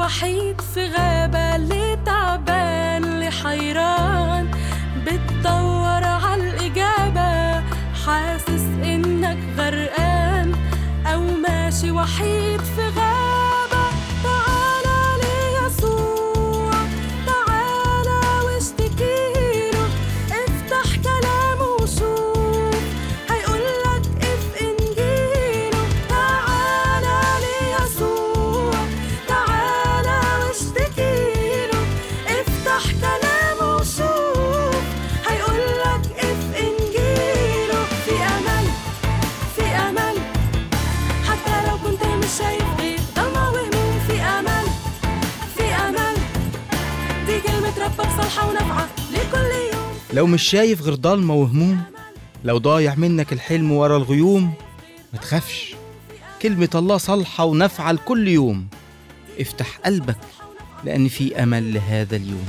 وحيد في غابة اللي تعبان اللي حيران بتدور عالإجابة حاسس إنك غرقان أو ماشي وحيد في غابة تعالى ليسوع تعالى واشتكيله افتح كلامه وشوف هيقولك اف انجيله تعالى ليسوع تعالى واشتكيله افتح كلامه وشوف هيقولك اف انجيله في امل في امل حتى لو كنت مش شايف غير ضلمة وهموم في امل في امل دي كلمة ربك صالحة ونافعة لكل يوم لو مش شايف غير ضلمة وهموم لو ضايع منك الحلم ورا الغيوم ما تخافش كلمة الله صالحة ونافعة لكل يوم افتح قلبك لأن في أمل لهذا اليوم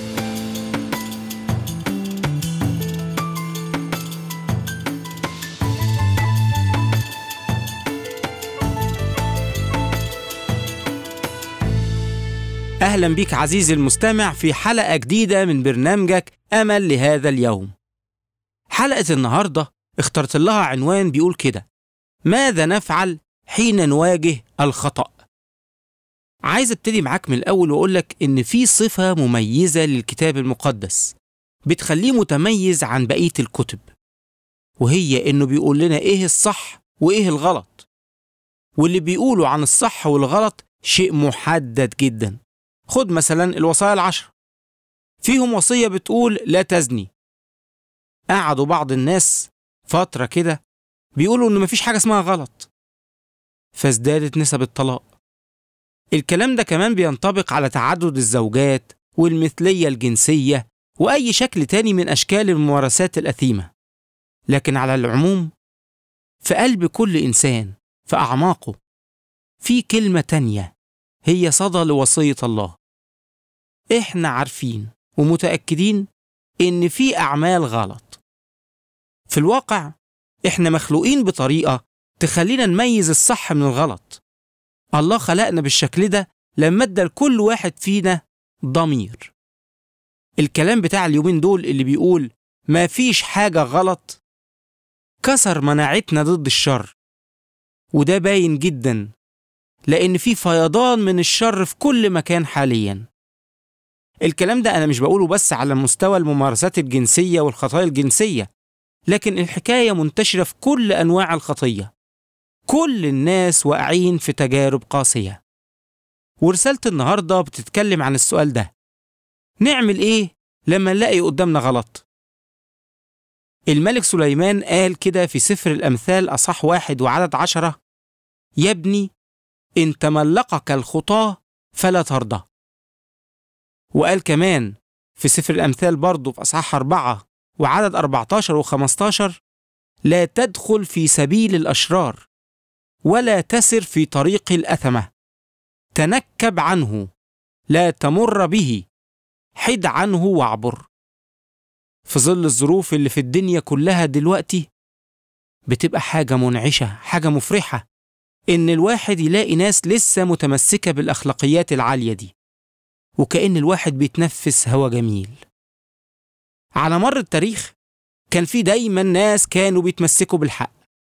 أهلا بك عزيزي المستمع في حلقة جديدة من برنامجك أمل لهذا اليوم. حلقة النهاردة اخترت لها عنوان بيقول كده: ماذا نفعل حين نواجه الخطأ؟ عايز ابتدي معاك من الأول وأقول لك إن في صفة مميزة للكتاب المقدس بتخليه متميز عن بقية الكتب وهي إنه بيقول لنا إيه الصح وإيه الغلط واللي بيقولوا عن الصح والغلط شيء محدد جدا خد مثلا الوصايا العشر فيهم وصية بتقول لا تزني قعدوا بعض الناس فترة كده بيقولوا إن مفيش حاجة اسمها غلط فازدادت نسب الطلاق الكلام ده كمان بينطبق على تعدد الزوجات والمثلية الجنسية وأي شكل تاني من أشكال الممارسات الأثيمة لكن على العموم في قلب كل إنسان في أعماقه في كلمة تانية هي صدى لوصية الله إحنا عارفين ومتأكدين إن في أعمال غلط في الواقع إحنا مخلوقين بطريقة تخلينا نميز الصح من الغلط الله خلقنا بالشكل ده لما ادى لكل واحد فينا ضمير الكلام بتاع اليومين دول اللي بيقول ما فيش حاجة غلط كسر مناعتنا ضد الشر وده باين جدا لأن في فيضان من الشر في كل مكان حاليا الكلام ده أنا مش بقوله بس على مستوى الممارسات الجنسية والخطايا الجنسية لكن الحكاية منتشرة في كل أنواع الخطية كل الناس واقعين في تجارب قاسية ورسالة النهاردة بتتكلم عن السؤال ده نعمل إيه لما نلاقي قدامنا غلط؟ الملك سليمان قال كده في سفر الأمثال أصح واحد وعدد عشرة يا ابني إن تملقك الخطاة فلا ترضى وقال كمان في سفر الأمثال برضه في أصحاح أربعة وعدد 14 و15 لا تدخل في سبيل الأشرار ولا تسر في طريق الأثمة تنكب عنه لا تمر به حد عنه واعبر في ظل الظروف اللي في الدنيا كلها دلوقتي بتبقى حاجة منعشة حاجة مفرحة إن الواحد يلاقي ناس لسه متمسكة بالأخلاقيات العالية دي وكأن الواحد بيتنفس هوا جميل على مر التاريخ كان في دايما ناس كانوا بيتمسكوا بالحق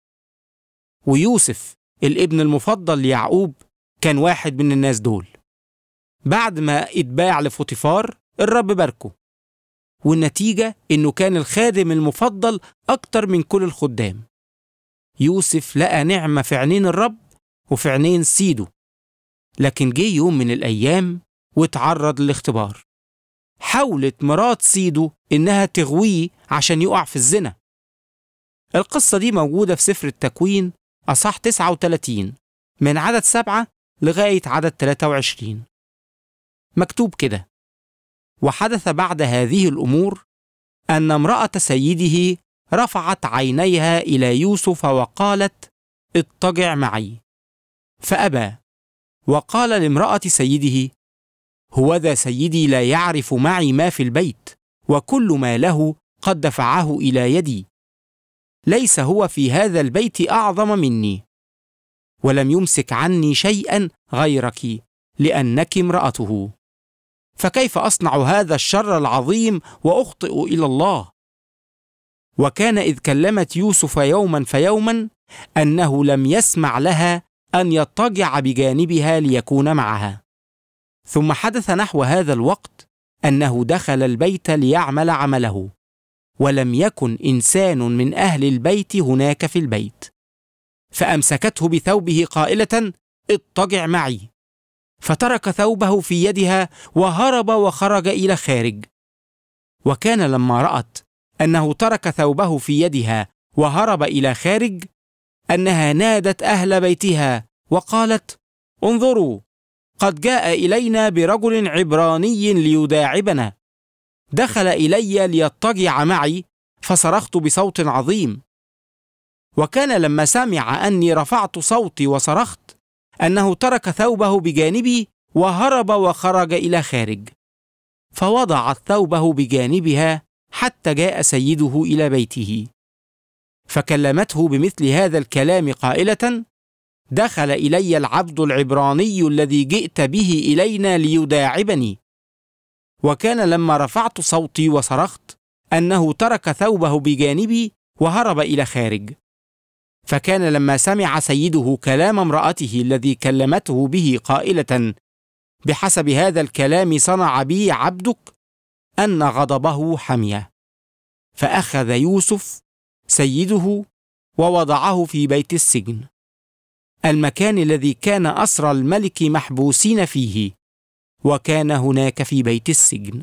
ويوسف الابن المفضل ليعقوب كان واحد من الناس دول بعد ما اتباع لفوتيفار الرب باركه والنتيجة إنه كان الخادم المفضل أكتر من كل الخدام يوسف لقى نعمة في عينين الرب وفي عينين سيده لكن جه يوم من الأيام واتعرض للاختبار حاولت مرات سيده إنها تغويه عشان يقع في الزنا القصة دي موجودة في سفر التكوين أصح 39 من عدد سبعة لغاية عدد 23 مكتوب كده وحدث بعد هذه الأمور أن امرأة سيده رفعت عينيها إلى يوسف وقالت اضطجع معي فأبى وقال لامرأة سيده هوذا سيدي لا يعرف معي ما في البيت وكل ما له قد دفعه إلى يدي ليس هو في هذا البيت أعظم مني ولم يمسك عني شيئا غيرك لأنك امرأته فكيف أصنع هذا الشر العظيم وأخطئ إلى الله وكان إذ كلمت يوسف يوما فيوما أنه لم يسمع لها أن يضطجع بجانبها ليكون معها ثم حدث نحو هذا الوقت أنه دخل البيت ليعمل عمله ولم يكن إنسان من أهل البيت هناك في البيت فأمسكته بثوبه قائلة اضطجع معي فترك ثوبه في يدها وهرب وخرج إلى خارج وكان لما رأت أنه ترك ثوبه في يدها وهرب إلى خارج أنها نادت أهل بيتها وقالت انظروا قد جاء إلينا برجل عبراني ليداعبنا دخل إلي ليضطجع معي فصرخت بصوت عظيم وكان لما سمع أني رفعت صوتي وصرخت أنه ترك ثوبه بجانبي وهرب وخرج إلى خارج فوضعت ثوبه بجانبها حتى جاء سيده إلى بيته فكلمته بمثل هذا الكلام قائلة دخل إلي العبد العبراني الذي جئت به إلينا ليداعبني وكان لما رفعت صوتي وصرخت أنه ترك ثوبه بجانبي وهرب إلى خارج فكان لما سمع سيده كلام امرأته الذي كلمته به قائلة بحسب هذا الكلام صنع بي عبدك أن غضبه حمية فأخذ يوسف سيده ووضعه في بيت السجن المكان الذي كان أسرى الملك محبوسين فيه وكان هناك في بيت السجن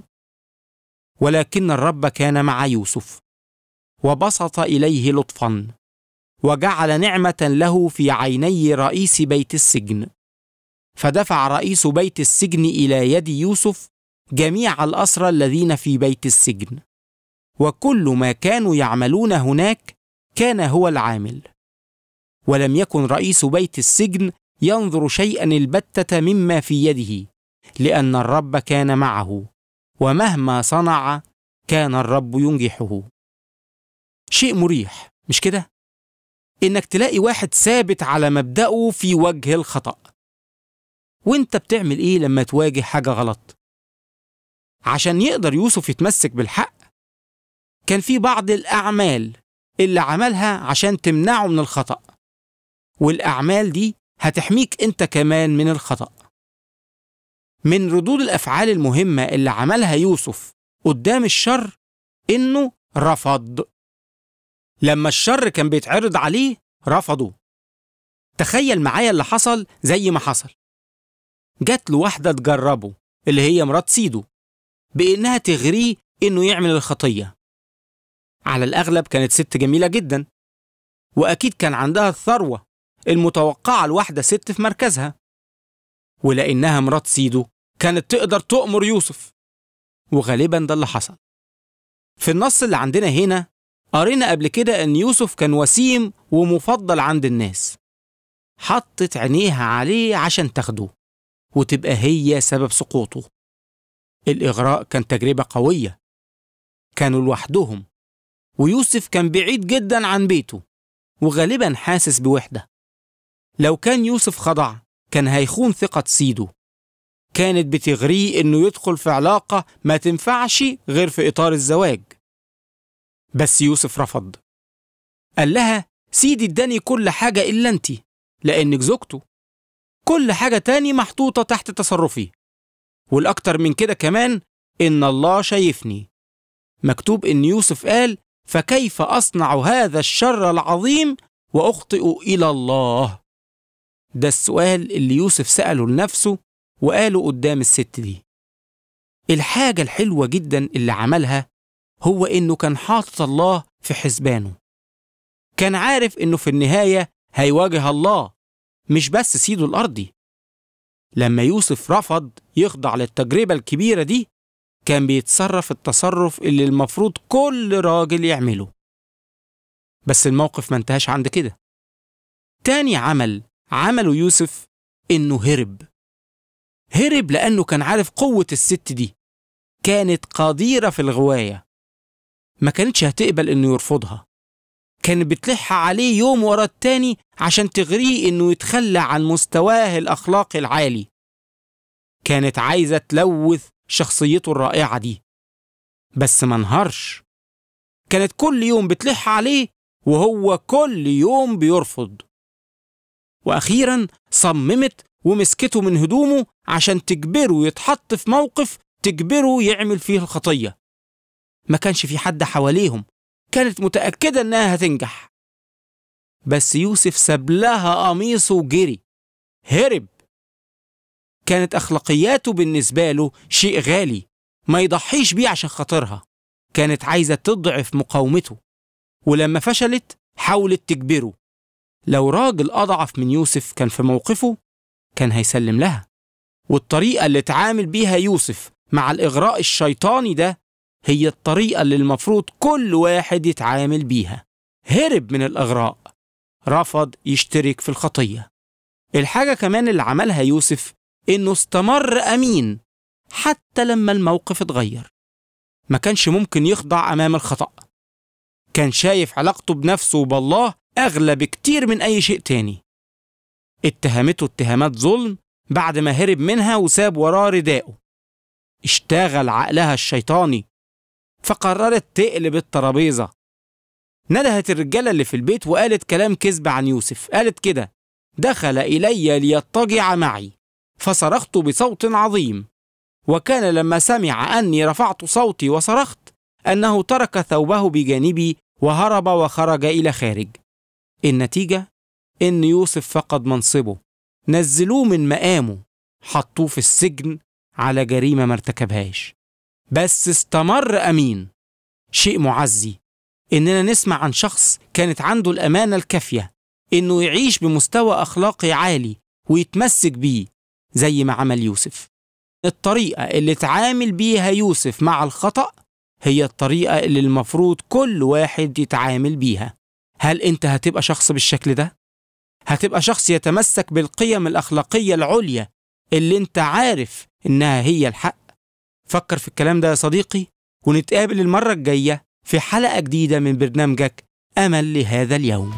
ولكن الرب كان مع يوسف وبسط إليه لطفا وجعل نعمة له في عيني رئيس بيت السجن فدفع رئيس بيت السجن إلى يد يوسف جميع الأسرى الذين في بيت السجن وكل ما كانوا يعملون هناك كان هو العامل ولم يكن رئيس بيت السجن ينظر شيئا البتة مما في يده لأن الرب كان معه ومهما صنع كان الرب ينجحه شيء مريح مش كده؟ إنك تلاقي واحد ثابت على مبدأه في وجه الخطأ وانت بتعمل ايه لما تواجه حاجة غلط عشان يقدر يوسف يتمسك بالحق كان في بعض الأعمال اللي عملها عشان تمنعه من الخطأ والأعمال دي هتحميك انت كمان من الخطأ من ردود الأفعال المهمة اللي عملها يوسف قدام الشر إنه رفض لما الشر كان بيتعرض عليه رفضه تخيل معايا اللي حصل زي ما حصل جات له واحدة تجربه اللي هي مرات سيده بإنها تغريه إنه يعمل الخطية على الأغلب كانت ست جميلة جدا وأكيد كان عندها الثروة المتوقعة لواحدة ست في مركزها ولأنها مرات سيده كانت تقدر تؤمر يوسف وغالبا ده اللي حصل في النص اللي عندنا هنا قرينا قبل كده ان يوسف كان وسيم ومفضل عند الناس حطت عينيها عليه عشان تاخده وتبقى هي سبب سقوطه الإغراء كان تجربة قوية كانوا لوحدهم ويوسف كان بعيد جدا عن بيته وغالبا حاسس بوحدة لو كان يوسف خضع كان هيخون ثقة سيده كانت بتغريه إنه يدخل في علاقة ما تنفعش غير في إطار الزواج بس يوسف رفض قال لها سيدي اداني كل حاجة إلا أنت لأنك زوجته كل حاجة تاني محطوطة تحت تصرفي والأكتر من كده كمان إن الله شايفني مكتوب إن يوسف قال فكيف أصنع هذا الشر العظيم وأخطئ إلى الله ده السؤال اللي يوسف سأله لنفسه وقاله قدام الست دي الحاجة الحلوة جدا اللي عملها هو إنه كان حاطط الله في حسبانه كان عارف إنه في النهاية هيواجه الله مش بس سيده الأرضي لما يوسف رفض يخضع للتجربة الكبيرة دي كان بيتصرف التصرف اللي المفروض كل راجل يعمله بس الموقف ما انتهاش عند كده تاني عمل عمله يوسف إنه هرب هرب لأنه كان عارف قوة الست دي كانت قديرة في الغواية ما كانتش هتقبل إنه يرفضها كانت بتلح عليه يوم ورا التاني عشان تغريه إنه يتخلى عن مستواه الأخلاقي العالي كانت عايزة تلوث شخصيته الرائعة دي بس ما انهارش كانت كل يوم بتلح عليه وهو كل يوم بيرفض وأخيرا صممت ومسكته من هدومه عشان تجبره يتحط في موقف تجبره يعمل فيه الخطية ما كانش في حد حواليهم كانت متأكدة إنها هتنجح بس يوسف ساب لها قميصه وجري هرب كانت أخلاقياته بالنسبة له شيء غالي ما يضحيش بيه عشان خاطرها كانت عايزة تضعف مقاومته ولما فشلت حاولت تجبره لو راجل أضعف من يوسف كان في موقفه كان هيسلم لها والطريقة اللي اتعامل بيها يوسف مع الإغراء الشيطاني ده هي الطريقة اللي المفروض كل واحد يتعامل بيها هرب من الإغراء رفض يشترك في الخطية الحاجة كمان اللي عملها يوسف إنه استمر أمين حتى لما الموقف اتغير ما كانش ممكن يخضع أمام الخطأ كان شايف علاقته بنفسه وبالله أغلى بكتير من أي شيء تاني اتهمته اتهامات ظلم بعد ما هرب منها وساب وراه رداءه اشتغل عقلها الشيطاني فقررت تقلب الترابيزة ندهت الرجالة اللي في البيت وقالت كلام كذب عن يوسف قالت كده دخل إلي ليضطجع معي فصرخت بصوت عظيم وكان لما سمع أني رفعت صوتي وصرخت أنه ترك ثوبه بجانبي وهرب وخرج إلى خارج النتيجة إن يوسف فقد منصبه نزلوه من مقامه حطوه في السجن على جريمة ما ارتكبهاش بس استمر أمين شيء معزي إننا نسمع عن شخص كانت عنده الأمانة الكافية إنه يعيش بمستوى أخلاقي عالي ويتمسك بيه زي ما عمل يوسف الطريقة اللي اتعامل بيها يوسف مع الخطأ هي الطريقة اللي المفروض كل واحد يتعامل بيها هل أنت هتبقى شخص بالشكل ده؟ هتبقى شخص يتمسك بالقيم الأخلاقية العليا اللي أنت عارف إنها هي الحق فكر في الكلام ده يا صديقي ونتقابل المرة الجاية في حلقة جديدة من برنامجك أمل لهذا اليوم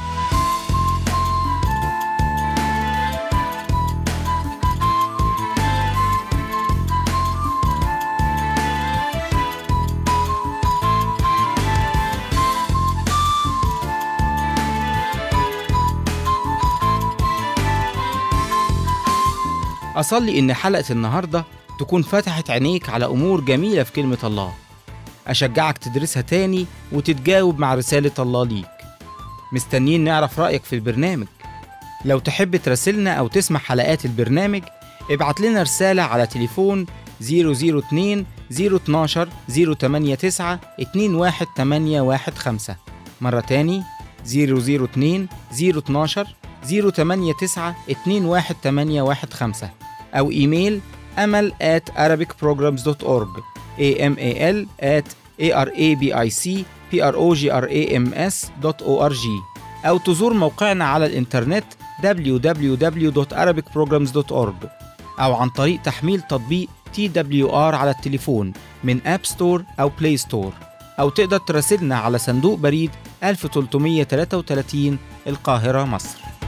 أصلي إن حلقة النهاردة تكون فتحت عينيك على أمور جميلة في كلمة الله أشجعك تدرسها تاني وتتجاوب مع رسالة الله ليك مستنيين نعرف رأيك في البرنامج لو تحب تراسلنا أو تسمع حلقات البرنامج ابعت لنا رسالة على تليفون 002 012 089 21815 مرة تاني 002 012 089 21815 أو إيميل أمل at arabicprograms.org amal at arabicprograms.org أو تزور موقعنا على الإنترنت www.arabicprograms.org أو عن طريق تحميل تطبيق TWR على التليفون من أب ستور أو بلاي ستور أو تقدر تراسلنا على صندوق بريد 1333 القاهرة مصر